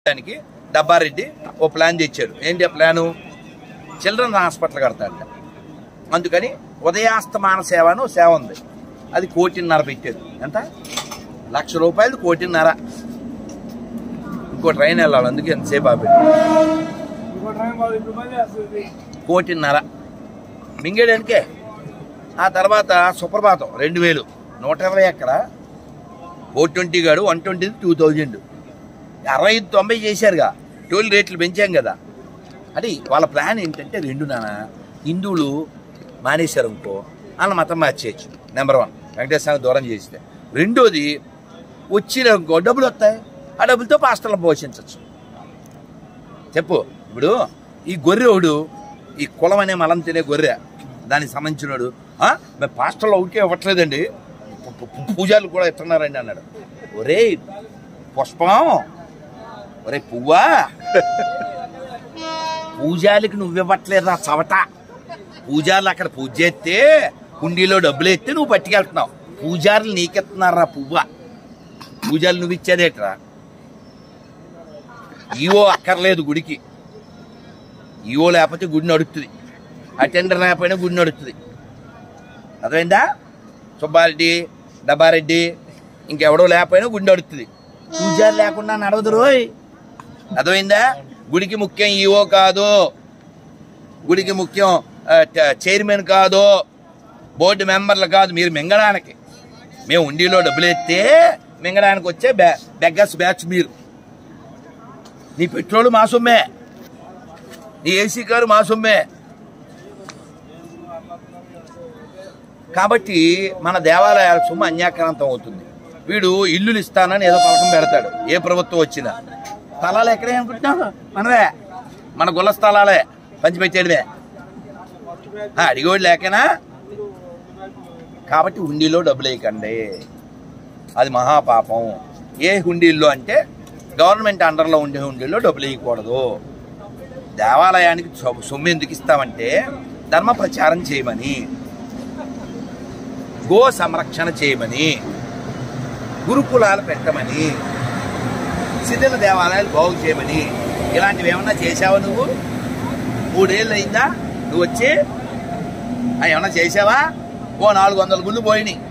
దానికి డబ్బారెడ్డి ఓ ప్లాన్ తెచ్చాడు ఏంటి ఆ ప్లాను చిల్డ్రన్ హాస్పిటల్ కడతాడట అందుకని ఉదయాస్తమాన సేవ అని ఓ సేవ ఉంది అది కోటిన్నర పెట్టాడు ఎంత లక్ష రూపాయలు కోటిన్నర ఇంకో ట్రైన్ వెళ్ళాలి అందుకే ఎంతసేపు ఆపాడు ఇంకో టైం వాళ్ళు ఇప్పుడు పని చేస్తుంది కోటిన్నర మింగేడానికే ఆ తర్వాత సుప్రభాతం రెండు వేలు నూట ఇరవై ఎక్కడ ఫోర్ ట్వంటీ గాడు వన్ ట్వంటీ టూ థౌజండ్ అరవై ఐదు తొంభై చేశారుగా టోల్ రేట్లు పెంచాం కదా అది వాళ్ళ ప్లాన్ ఏంటంటే రెండు నాన్న హిందువులు మానేశారు అనుకో వాళ్ళ మతం మార్చేయచ్చు నెంబర్ వన్ వెంకటేశ్వర దూరం చేస్తే రెండోది వచ్చిన ఇంకో డబ్బులు వస్తాయి ఆ డబ్బులతో పాస్టర్లను పోషించవచ్చు చెప్పు ఇప్పుడు ఈ గొర్రెోడు ఈ కులం అనే మలం తినే గొర్రె దానికి సంబంధించినోడు "ఆ, మేము పాస్టర్లో ఒకటే ఇవ్వట్లేదండి పు- పు- పూజాలు కూడా ఇస్తున్నారండి అన్నాడు ఒరే పుష్పం ఒరే పువ్వా పూజాలకి నువ్వివ్వట్లేదా చవట పూజారులు అక్కడ పూజ చేస్తే కుండీలో డబ్బులు ఎత్తే నువ్వు పట్టుకెళ్తున్నావు పూజారులు నీకెత్తున్నారా పువ్వ పూజాలు నువ్వు ఇచ్చేదేట్రా ఈవో అక్కర్లేదు గుడికి ఈవో లేకపోతే గుడి నడుస్తుంది అటెండర్ లేకపోయినా గుడి నడుస్తుంది అర్థమైందా సుబ్బారెడ్డి డబ్బారెడ్డి ఇంకెవడో లేకపోయినా గుడి నడుస్తుంది పూజారి లేకుండా నడవదు రోయ్ అర్థమైందా గుడికి ముఖ్యం ఈవో కాదు గుడికి ముఖ్యం ఆ, ట- చైర్మన్ కాదు బోర్డు మెంబర్లు కాదు మీరు మింగడానికి మేము ఉండిలో డబ్బులు ఎత్తే మింగడానికి వచ్చే బ్యా బెగ్గస్ బ్యాచ్ మీరు నీ పెట్రోల్ మా సొమ్మే నీ ఏసీ కారు మా సొమ్మే కాబట్టి మన దేవాలయాల సొమ్ము అన్యాక్రాంతం అవుతుంది వీడు ఇల్లులు ఇస్తానని ఏదో పథకం పెడతాడు ఏ ప్రభుత్వం వచ్చినా స్థలాలు ఎక్కడే అనుకుంటున్నావు మనవే మన గుల్ల స్థలాలే పంచిపెట్టేడువే ఆ, అడిగోడు లేకనా కాబట్టి హుండీలో డబ్బులు వేయకండి అది మహాపాపం ఏ హుండీల్లో అంటే గవర్నమెంట్ అండర్లో ఉండే హుండీల్లో డబ్బులు వేయకూడదు దేవాలయానికి సొ- సొమ్ము ఎందుకు ఇస్తామంటే ధర్మ ప్రచారం చేయమని గో సంరక్షణ చేయమని గురుకులాలు పెట్టమని శిథిల దేవాలయాలు బాగు చేయమని ఇలాంటివి ఏమన్నా చేసావా నువ్వు మూడేళ్ళు అయిందా నువ్వు వచ్చి ఆ, ఏమన్నా చేసావా ఓ నాలుగు వందల గుళ్ళు పోయినాయి